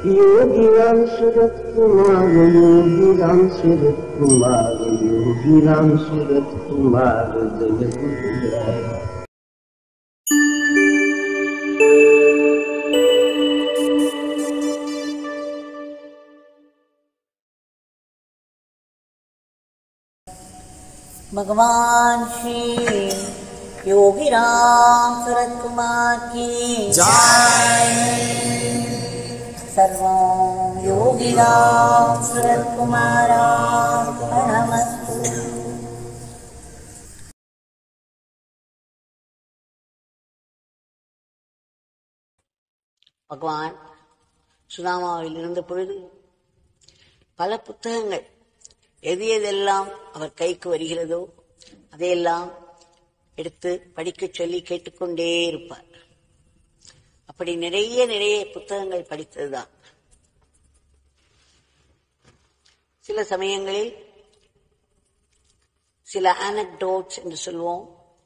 योगी राम सूरत कुमार योगी राम सूरत कुमार योगी राम सूरत कुमार जय गुरुराय भगवान श्री योगी राम सूरत कुमार की सर्वं योगी राम सूरत कुमारार्पणमस्तु பகவான் சுதாமாவில் இருந்த பொழுது பல புத்தகங்கள் எது எதெல்லாம் அவர் கைக்கு வருகிறதோ அதையெல்லாம் எடுத்து படிக்கச் சொல்லி கேட்டுக்கொண்டே இருப்பார் அப்படி நிறைய நிறைய புத்தகங்கள் படித்ததுதான் சில சமயங்களில் சில ஆனக்டோட்ஸ் என்று சொல்வோம்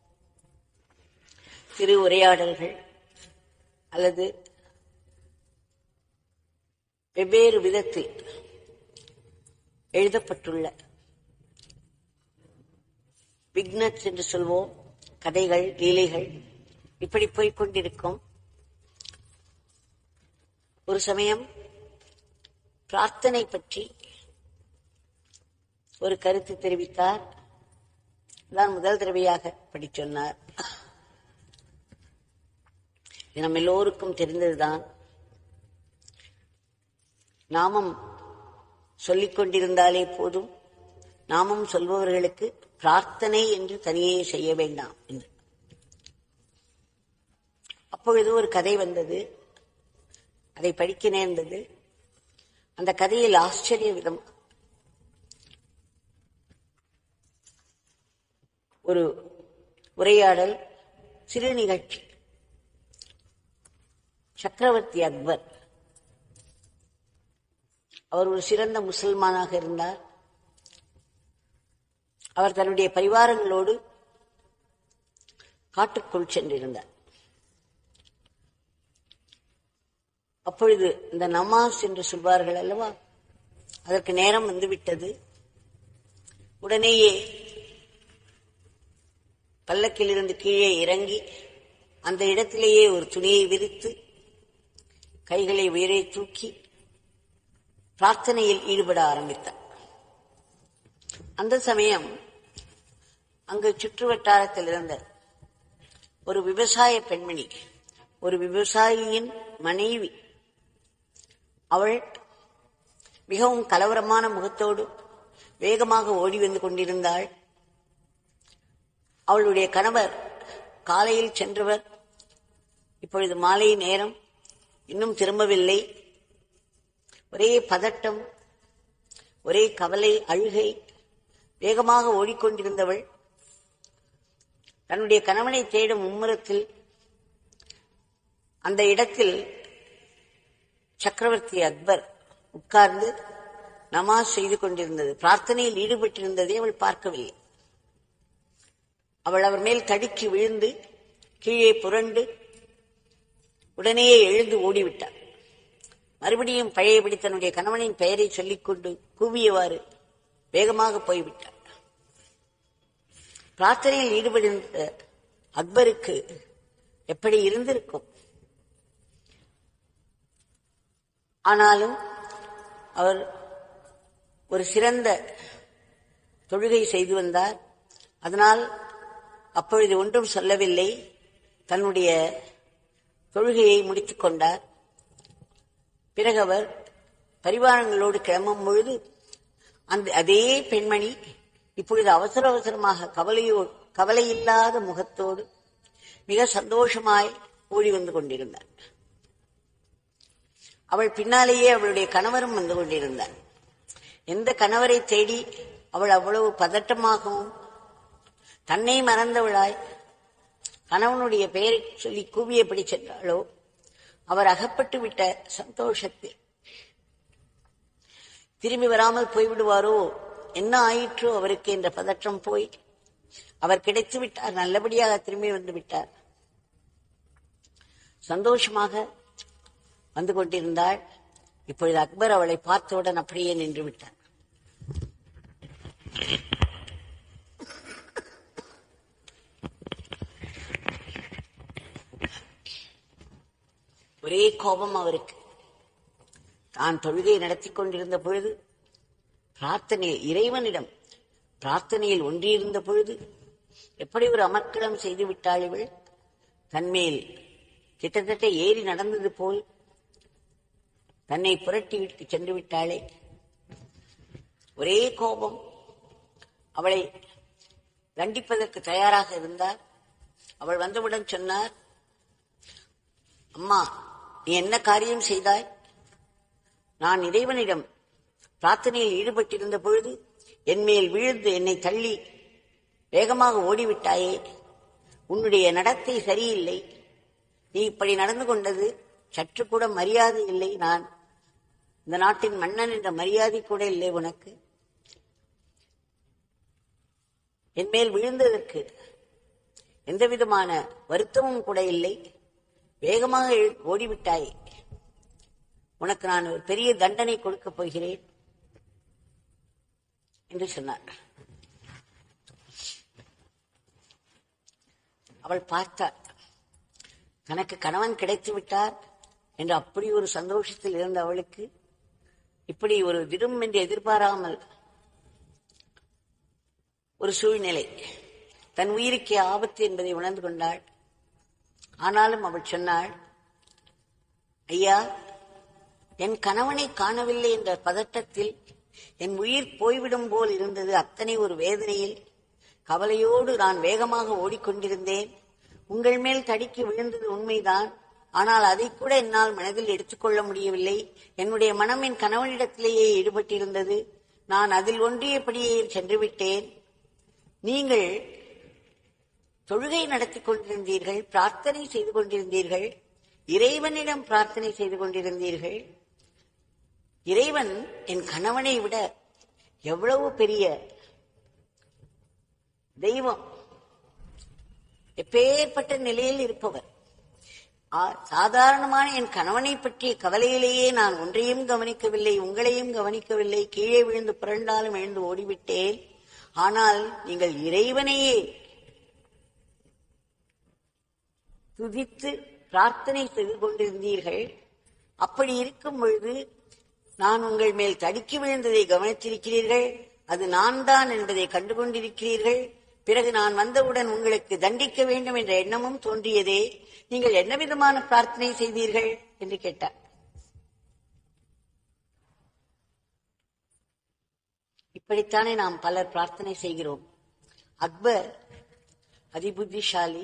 சிறு உரையாடல்கள் அல்லது வெவ்வேறு விதத்தில் எழுதப்பட்டுள்ள விக்னட்ஸ் என்று சொல்வோம் கதைகள் லீலைகள் இப்படி போய்க் கொண்டிருக்கும் ஒரு சமயம் பிரார்த்தனை பற்றி ஒரு கருத்து தெரிவித்தார் தான் முதல் தடவையாக படி சொன்னார் இது நம்ம எல்லோருக்கும் தெரிந்ததுதான் நாமம் சொல்லிக் கொண்டிருந்தாலே போதும் நாமும் சொல்பவர்களுக்கு பிரார்த்தனை என்று தனியே செய்ய வேண்டாம் என்று அப்பொழுது ஒரு கதை வந்தது அதை படிக்க நேர்ந்தது அந்த கதையில் ஆச்சரிய விதம் ஒரு உரையாடல் சிறு நிகழ்ச்சி சக்கரவர்த்தி அக்பர் அவர் ஒரு சிறந்த முசல்மானாக இருந்தார் அவர் தன்னுடைய பரிவாரங்களோடு காட்டுக்குள் சென்றிருந்தார் அப்பொழுது இந்த நமாஸ் என்று சொல்வார்கள் அல்லவா அதற்கு நேரம் வந்துவிட்டது உடனேயே பல்லக்கிலிருந்து கீழே இறங்கி அந்த இடத்திலேயே ஒரு துணியை விரித்து கைகளை உயரே தூக்கி பிரார்த்தனையில் ஈடுபட ஆரம்பித்தார் அந்த சமயம் அங்கு சுற்று வட்டாரத்தில் இருந்த ஒரு விவசாய பெண்மணி ஒரு விவசாயியின் மனைவி அவள் மிகவும் கலவரமான முகத்தோடு வேகமாக ஓடி வந்து கொண்டிருந்தாள் அவளுடைய கணவர் காலையில் சென்றவர் இப்பொழுது மாலை நேரம் இன்னும் திரும்பவில்லை ஒரே பதட்டம் ஒரே கவலை அழுகை வேகமாக ஓடிக்கொண்டிருந்தவள் தன்னுடைய கணவனை தேடும் மும்முரத்தில் அந்த இடத்தில் சக்கரவர்த்தி அக்பர் உட்கார்ந்து நமாஸ் செய்து கொண்டிருந்தது பிரார்த்தனையில் ஈடுபட்டிருந்ததை அவள் பார்க்கவில்லை அவள் அவர் மேல் தடுக்கி விழுந்து கீழே புரண்டு உடனேயே எழுந்து ஓடிவிட்டார் மறுபடியும் பழையபடி தன்னுடைய கணவனின் பெயரை சொல்லிக்கொண்டு கூவியவாறு வேகமாக போய்விட்டார் பிரார்த்தனையில் ஈடுபட்டிருந்த அக்பருக்கு எப்படி இருந்திருக்கும் ஆனாலும் அவர் ஒரு சிறந்த தொழுகை செய்து வந்தார் அதனால் அப்பொழுது ஒன்றும் சொல்லவில்லை தன்னுடைய தொழுகையை முடித்துக் கொண்டார் பிறகு அவர் பரிவாரங்களோடு கிளம்பும் பொழுது அந்த அதே பெண்மணி இப்பொழுது அவசர அவசரமாக கவலையோ கவலை இல்லாத முகத்தோடு மிக சந்தோஷமாய் ஓடி வந்து கொண்டிருந்தார் அவள் பின்னாலேயே அவளுடைய கணவரும் வந்து கொண்டிருந்தார் எந்த கணவரை தேடி அவள் அவ்வளவு பதட்டமாகவும் தன்னை மறந்தவளாய் கணவனுடைய பெயரை சொல்லி கூவியபடி சென்றாளோ அவர் அகப்பட்டு விட்ட சந்தோஷத்தில் திரும்பி வராமல் போய்விடுவாரோ என்ன ஆயிற்றோ அவருக்கு என்ற பதற்றம் போய் அவர் கிடைத்து விட்டார் நல்லபடியாக திரும்பி வந்து விட்டார் சந்தோஷமாக வந்து கொண்டிருந்தாள் இப்பொழுது அக்பர் அவளை பார்த்தவுடன் அப்படியே நின்று விட்டார் ஒரே கோபம் அவருக்கு தான் தொழுகை நடத்தி கொண்டிருந்த பொழுது பிரார்த்தனையில் இறைவனிடம் பிரார்த்தனையில் ஒன்றியிருந்த பொழுது எப்படி ஒரு அமர்க்களம் செய்து விட்டாள் இவள் தன்மேல் கிட்டத்தட்ட ஏறி நடந்தது போல் தன்னை புரட்டி விட்டு சென்று விட்டாளே ஒரே கோபம் அவளை தண்டிப்பதற்கு தயாராக இருந்தார் அவள் வந்தவுடன் சொன்னார் அம்மா நீ என்ன காரியம் செய்தாய் நான் இறைவனிடம் பிரார்த்தனையில் ஈடுபட்டிருந்த பொழுது என் மேல் விழுந்து என்னை தள்ளி வேகமாக ஓடிவிட்டாயே உன்னுடைய நடத்தை சரியில்லை நீ இப்படி நடந்து கொண்டது சற்று கூட மரியாதை இல்லை நான் இந்த நாட்டின் மன்னன் என்ற மரியாதை கூட இல்லை உனக்கு என் மேல் விழுந்ததற்கு எந்த விதமான வருத்தமும் கூட இல்லை வேகமாக எழு- ஓடிவிட்டாய் உனக்கு நான் ஒரு பெரிய தண்டனை கொடுக்கப் போகிறேன் என்று சொன்னார் அவள் பார்த்தாள் தனக்கு கணவன் கிடைத்து விட்டார் என்று அப்படி ஒரு சந்தோஷத்தில் இருந்த அவளுக்கு இப்படி ஒரு திடும் என்று எதிர்பாராமல் ஒரு சூழ்நிலை தன் உயிருக்கே ஆபத்து என்பதை உணர்ந்து கொண்டாள் ஆனாலும் அவள் சொன்னாள் ஐயா என் கணவனை காணவில்லை என்ற பதட்டத்தில் என் உயிர் போய்விடும் போல் இருந்தது அத்தனை ஒரு வேதனையில் கவலையோடு நான் வேகமாக ஓடிக்கொண்டிருந்தேன் உங்கள் மேல் தடுக்கி விழுந்தது உண்மைதான் ஆனால் அதை கூட என்னால் மனதில் எடுத்துக்கொள்ள முடியவில்லை என்னுடைய மனம் என் கணவனிடத்திலேயே ஈடுபட்டிருந்தது நான் அதில் ஒன்றியபடியே சென்று விட்டேன் நீங்கள் தொழுகை நடத்தி கொண்டிருந்தீர்கள் பிரார்த்தனை செய்து கொண்டிருந்தீர்கள் இறைவனிடம் பிரார்த்தனை செய்து கொண்டிருந்தீர்கள் இறைவன் என் கணவனை விட எவ்வளவு பெரிய தெய்வம் எப்பேற்பட்ட நிலையில் இருப்பவர் ஆ, சாதாரணமான என் கணவனை பற்றிய கவலையிலேயே நான் ஒன்றையும் கவனிக்கவில்லை உங்களையும் கவனிக்கவில்லை கீழே விழுந்து புரண்டாலும் எழுந்து ஓடிவிட்டேன் ஆனால் நீங்கள் இறைவனையே துதித்து பிரார்த்தனை செய்து கொண்டிருந்தீர்கள் அப்படி இருக்கும் பொழுது நான் உங்கள் மேல் தடுக்கி விழுந்ததை கவனித்திருக்கிறீர்கள் அது நான் தான் என்பதை கண்டுகொண்டிருக்கிறீர்கள் பிறகு நான் வந்தவுடன் உங்களுக்கு தண்டிக்க வேண்டும் என்ற எண்ணமும் தோன்றியதே நீங்கள் என்ன விதமான பிரார்த்தனை செய்தீர்கள் என்று கேட்டார் இப்படித்தானே நாம் பலர் பிரார்த்தனை செய்கிறோம் அக்பர் அதிபுத்திசாலி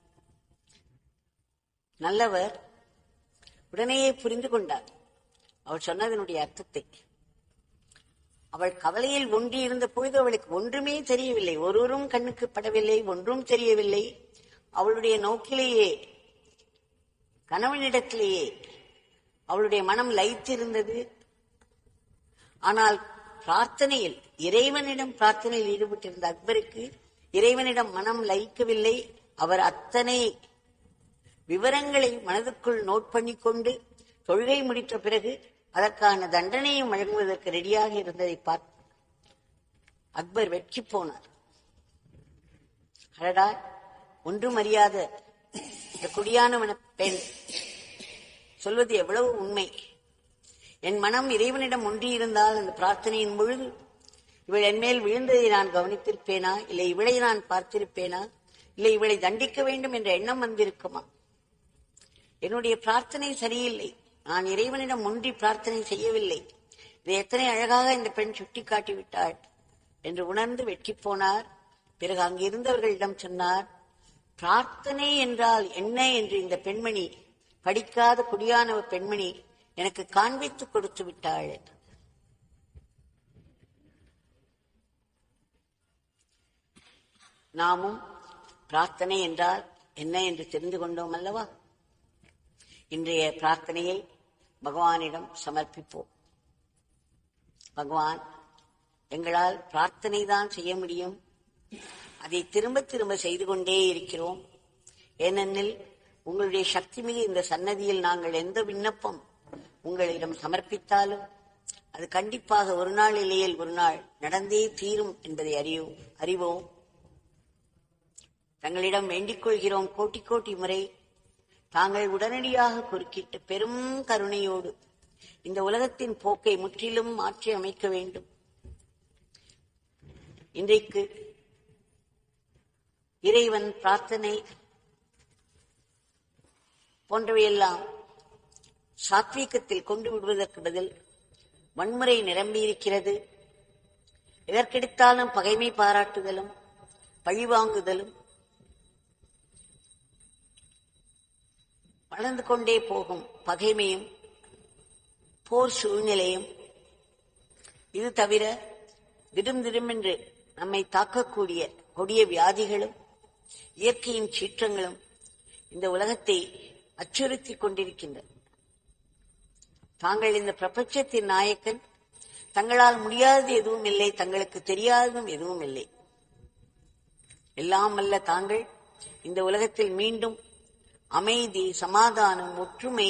நல்லவர் உடனேயே புரிந்து கொண்டார் அவள் சொன்னதனுடைய அர்த்தத்தை அவள் கவலையில் ஒன்றி இருந்த பொழுது அவளுக்கு ஒன்றுமே தெரியவில்லை ஒருவரும் கண்ணுக்கு படவில்லை ஒன்றும் தெரியவில்லை அவளுடைய நோக்கிலேயே கணவனிடத்திலேயே அவளுடைய மனம் லயித்திருந்தது ஆனால் பிரார்த்தனையில் இறைவனிடம் பிரார்த்தனையில் ஈடுபட்டிருந்த அக்பருக்கு இறைவனிடம் மனம் லயிக்கவில்லை அவர் அத்தனை விவரங்களை மனதுக்குள் நோட் பண்ணிக்கொண்டு தொழுகை முடித்த பிறகு அதற்கான தண்டனையும் வழங்குவதற்கு ரெடியாக இருந்ததை பார்த்து அக்பர் வெற்றி போனார் அடடா ஒன்றும் அறியாத இந்த குடியானவன பெண் சொல்வது எவ்வளவு உண்மை என் மனம் இறைவனிடம் ஒன்றியிருந்தால் அந்த பிரார்த்தனையின் பொழுது இவள் என் மேல் விழுந்ததை நான் கவனித்திருப்பேனா இல்லை இவளை நான் பார்த்திருப்பேனா இல்லை இவளை தண்டிக்க வேண்டும் என்ற எண்ணம் வந்திருக்குமா என்னுடைய பிரார்த்தனை சரியில்லை நான் இறைவனிடம் ஒன்றி பிரார்த்தனை செய்யவில்லை இதை எத்தனை அழகாக இந்த பெண் சுட்டிக்காட்டி விட்டாள் என்று உணர்ந்து வெற்றி போனார் பிறகு அங்கிருந்தவர்களிடம் சொன்னார் பிரார்த்தனை என்றால் என்ன என்று இந்த பெண்மணி படிக்காத குடியான ஒரு பெண்மணி எனக்கு காண்பித்துக் கொடுத்து விட்டாள் என்று. நாமும் பிரார்த்தனை என்றால் என்ன என்று தெரிந்து கொண்டோம் அல்லவா இன்றைய பிரார்த்தனையை பகவானிடம் சமர்ப்பிப்போம் பகவான் எங்களால் பிரார்த்தனை தான் செய்ய முடியும் அதை திரும்ப திரும்ப செய்து கொண்டே இருக்கிறோம் ஏனெனில் உங்களுடைய சக்தி மிகு இந்த சன்னதியில் நாங்கள் எந்த விண்ணப்பம் உங்களிடம் சமர்ப்பித்தாலும் அது கண்டிப்பாக ஒரு நாள் இல்லையில் ஒரு நாள் நடந்தே தீரும் என்பதை அறியோம் அறிவோம் தங்களிடம் வேண்டிக் கொள்கிறோம் கோட்டி கோட்டி முறை தாங்கள் உடனடியாக குறுக்கிட்டு பெரும் கருணையோடு இந்த உலகத்தின் போக்கை முற்றிலும் மாற்றி அமைக்க வேண்டும் இன்றைக்கு இறைவன் பிரார்த்தனை போன்றவையெல்லாம் சாத்வீகத்தில் கொண்டு விடுவதற்கு பதில் வன்முறை நிரம்பியிருக்கிறது எதற்கெடுத்தாலும் பகைமை பாராட்டுதலும் பழிவாங்குதலும் வளர்ந்து கொண்டே போகும் பகைமையும் போர் சூழ்நிலையும் இது தவிர திடும் திடுமென்று நம்மை தாக்கக்கூடிய கொடிய வியாதிகளும் இயற்கையின் சீற்றங்களும் இந்த உலகத்தை அச்சுறுத்திக் கொண்டிருக்கின்றன தாங்கள் இந்த பிரபஞ்சத்தின் நாயக்கன் தங்களால் முடியாதது எதுவும் இல்லை தங்களுக்கு தெரியாததும் எதுவும் இல்லை எல்லாம் அல்ல தாங்கள் இந்த உலகத்தில் மீண்டும் அமைதி சமாதானம் ஒற்றுமை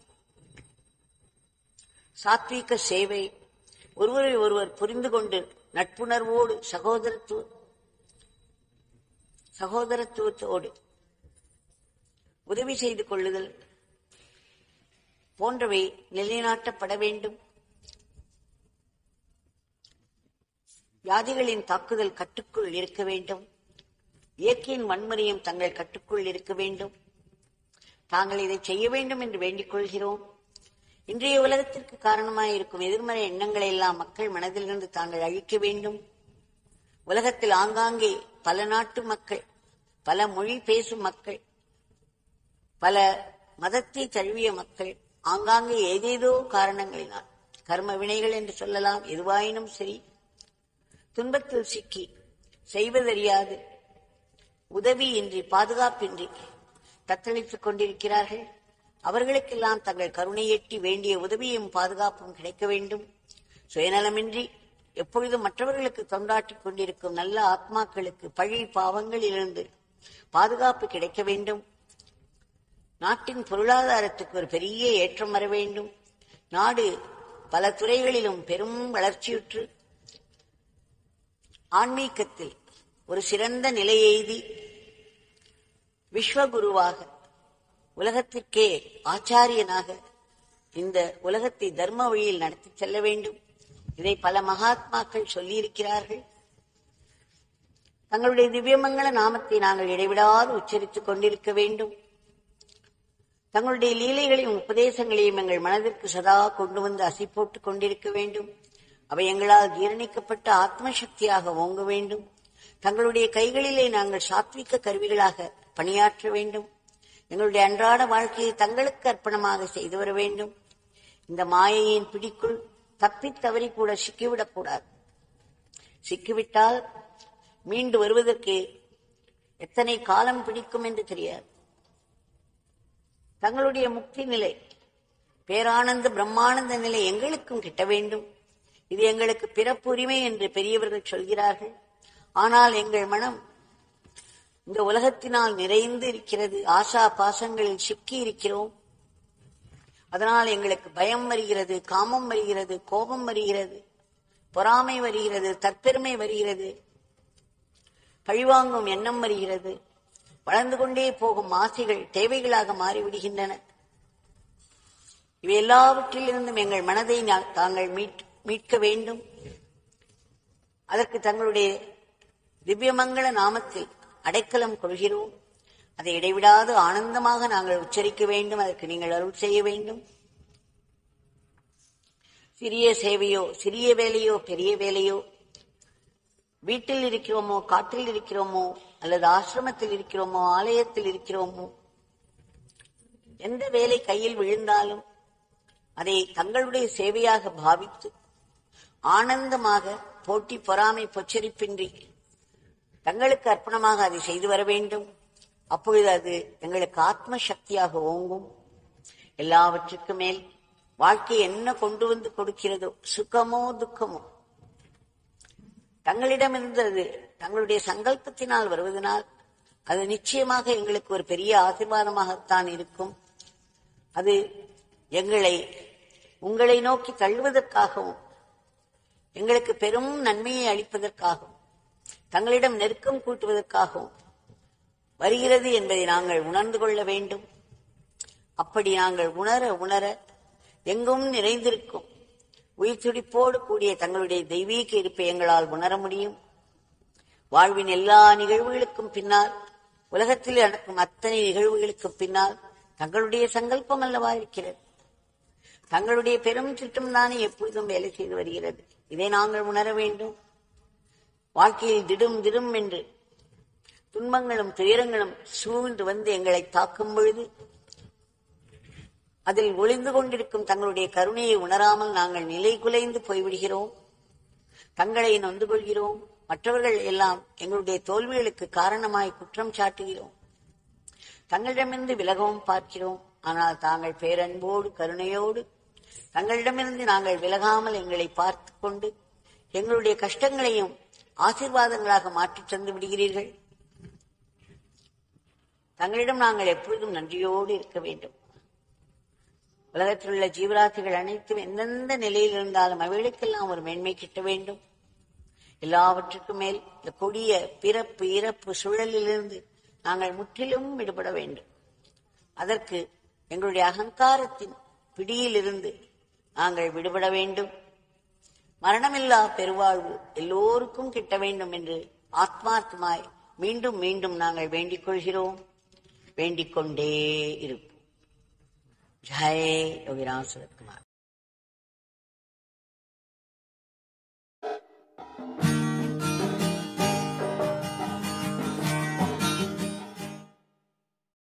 சாத்வீக சேவை ஒருவரை ஒருவர் புரிந்து கொண்டு நட்புணர்வோடு சகோதரத்துவ சகோதரத்துவத்தோடு உதவி செய்து கொள்ளுதல் போன்றவை நிலைநாட்டப்பட வேண்டும் வியாதிகளின் தாக்குதல் கட்டுக்குள் இருக்க வேண்டும் இயற்கையின் வன்முறையும் தங்கள் கட்டுக்குள் இருக்க வேண்டும் தாங்கள் இதை செய்ய வேண்டும் என்று வேண்டிக் கொள்கிறோம் இன்றைய உலகத்திற்கு காரணமாயிருக்கும் எதிர்மறை எண்ணங்களை எல்லாம் மக்கள் மனதிலிருந்து தாங்கள் அழிக்க வேண்டும் உலகத்தில் ஆங்காங்கே பல நாட்டு மக்கள் பல மொழி பேசும் மக்கள் பல மதத்தை தழுவிய மக்கள் ஆங்காங்கே ஏதேதோ காரணங்களினால் கர்ம வினைகள் என்று சொல்லலாம் எதுவாயினும் சரி துன்பத்தில் சிக்கி செய்வதறியாது உதவியின்றி பாதுகாப்பின்றி தத்தளித்துக் கொண்டிருக்கிறார்கள் அவர்களுக்கெல்லாம் தங்கள் கருணையெட்டி வேண்டிய உதவியும் பாதுகாப்பும் கிடைக்க வேண்டும் சுயநலமின்றி எப்பொழுதும் மற்றவர்களுக்கு தொண்டாற்றிக் கொண்டிருக்கும் நல்ல ஆத்மாக்களுக்கு பழி பாவங்களிலிருந்து பாதுகாப்பு கிடைக்க வேண்டும் நாட்டின் பொருளாதாரத்துக்கு ஒரு பெரிய ஏற்றம் வர வேண்டும் நாடு பல துறைகளிலும் பெரும் வளர்ச்சியுற்று ஆன்மீகத்தில் ஒரு சிறந்த நிலை எய்தி விஸ்வகுருவாக உலகத்திற்கே ஆச்சாரியனாக இந்த உலகத்தை தர்ம வழியில் நடத்தி செல்ல வேண்டும் இதை பல மகாத்மாக்கள் சொல்லியிருக்கிறார்கள் தங்களுடைய திவ்யமங்கள நாமத்தை நாங்கள் இடைவிடாது உச்சரித்துக் கொண்டிருக்க வேண்டும் தங்களுடைய லீலைகளையும் உபதேசங்களையும் எங்கள் மனதிற்கு சதா கொண்டு வந்து அசி போட்டுக் கொண்டிருக்க வேண்டும் அவை எங்களால் ஜீரணிக்கப்பட்ட ஆத்ம சக்தியாக ஓங்க வேண்டும் தங்களுடைய கைகளிலே நாங்கள் சாத்விக கருவிகளாக பணியாற்ற வேண்டும் எங்களுடைய அன்றாட வாழ்க்கையை தங்களுக்கு அர்ப்பணமாக செய்து வர வேண்டும் இந்த மாயையின் பிடிக்குள் தப்பித் தவறி கூட சிக்கிவிடக் கூடாது சிக்கிவிட்டால் மீண்டு வருவதற்கு எத்தனை காலம் பிடிக்கும் என்று தெரியாது தங்களுடைய முக்தி நிலை பேரானந்த பிரம்மானந்த நிலை எங்களுக்கும் கிட்ட வேண்டும் இது எங்களுக்கு பிறப்புரிமை என்று பெரியவர்கள் சொல்கிறார்கள் ஆனால் எங்கள் மனம் இந்த உலகத்தினால் நிறைந்து இருக்கிறது ஆசா பாசங்களில் சிக்கி இருக்கிறோம் அதனால் எங்களுக்கு பயம் வருகிறது காமம் வருகிறது கோபம் வருகிறது பொறாமை வருகிறது தற்பெருமை வருகிறது பழிவாங்கும் எண்ணம் வருகிறது வளர்ந்து கொண்டே போகும் ஆசைகள் தேவைகளாக மாறிவிடுகின்றன இவை எல்லாவற்றிலிருந்தும் எங்கள் மனதை நா- தாங்கள் மீட்- மீட்க வேண்டும் அதற்கு தங்களுடைய திவ்யமங்கள நாமத்தில் அடைக்கலம் கொள்கிறோம் அதை இடைவிடாது ஆனந்தமாக நாங்கள் உச்சரிக்க வேண்டும் அதற்கு நீங்கள் அருள் செய்ய வேண்டும் சிறிய சேவையோ சிறிய வேலையோ பெரிய வேலையோ வீட்டில் இருக்கிறோமோ காட்டில் இருக்கிறோமோ அல்லது ஆசிரமத்தில் இருக்கிறோமோ ஆலயத்தில் இருக்கிறோமோ எந்த வேலை கையில் விழுந்தாலும் அதை தங்களுடைய சேவையாக பாவித்து ஆனந்தமாக போட்டி பொறாமை பொச்சரிப்பின்றி தங்களுக்கு அர்ப்பணமாக அதை செய்து வர வேண்டும் அப்பொழுது அது எங்களுக்கு ஆத்ம சக்தியாக ஓங்கும் எல்லாவற்றுக்கும் மேல் வாழ்க்கை என்ன கொண்டு வந்து கொடுக்கிறதோ சுகமோ துக்கமோ தங்களிடமிருந்து அது தங்களுடைய சங்கல்பத்தினால் வருவதனால் அது நிச்சயமாக எங்களுக்கு ஒரு பெரிய ஆசீர்வாதமாகத்தான் இருக்கும் அது எங்களை உங்களை நோக்கி தள்ளுவதற்காகவும் எங்களுக்கு பெரும் நன்மையை அளிப்பதற்காகவும் தங்களிடம் நெருக்கம் கூட்டுவதற்காகவும் வருகிறது என்பதை நாங்கள் உணர்ந்து கொள்ள வேண்டும் அப்படி நாங்கள் உணர உணர எங்கும் நிறைந்திருக்கும் உயிர் துடிப்போடு கூடிய தங்களுடைய தெய்வீக இருப்பை எங்களால் உணர முடியும் வாழ்வின் எல்லா நிகழ்வுகளுக்கும் பின்னால் உலகத்தில் நடக்கும் அத்தனை நிகழ்வுகளுக்கும் பின்னால் தங்களுடைய சங்கல்பம் அல்லவா இருக்கிறது தங்களுடைய பெரும் திட்டம் தானே எப்பொழுதும் வேலை செய்து வருகிறது இதை நாங்கள் உணர வேண்டும் வாழ்க்கையில் திடும் திடும் என்று துன்பங்களும் துயரங்களும் சூழ்ந்து வந்து எங்களை தாக்கும் பொழுது அதில் ஒளிந்து கொண்டிருக்கும் தங்களுடைய கருணையை உணராமல் நாங்கள் நிலை குலைந்து போய்விடுகிறோம் தங்களை நொந்து கொள்கிறோம் மற்றவர்கள் எல்லாம் எங்களுடைய தோல்விகளுக்கு காரணமாய் குற்றம் சாட்டுகிறோம் தங்களிடமிருந்து விலகவும் பார்க்கிறோம் ஆனால் தாங்கள் பேரன்போடு கருணையோடு தங்களிடமிருந்து நாங்கள் விலகாமல் எங்களை பார்த்து கொண்டு எங்களுடைய கஷ்டங்களையும் ஆசீர்வாதங்களாக மாற்றித் தந்து விடுகிறீர்கள் தங்களிடம் நாங்கள் எப்பொழுதும் நன்றியோடு இருக்க வேண்டும் உலகத்தில் உள்ள ஜீவராசிகள் அனைத்தும் எந்தெந்த நிலையில் இருந்தாலும் அவைகளுக்கெல்லாம் ஒரு மேன்மை கிட்ட வேண்டும் எல்லாவற்றுக்கும் மேல் இந்த கொடிய பிறப்பு இறப்பு சூழலிலிருந்து நாங்கள் முற்றிலும் விடுபட வேண்டும் அதற்கு எங்களுடைய அகங்காரத்தின் பிடியிலிருந்து நாங்கள் விடுபட வேண்டும் மரணமில்லா பெருவாழ்வு எல்லோருக்கும் கிட்ட வேண்டும் என்று ஆத்மார்த்தமாய் மீண்டும் மீண்டும் நாங்கள் வேண்டிக் கொள்கிறோம் வேண்டிக் கொண்டே இருப்போம் ஜெய் யோகிராம் சுரத்குமார்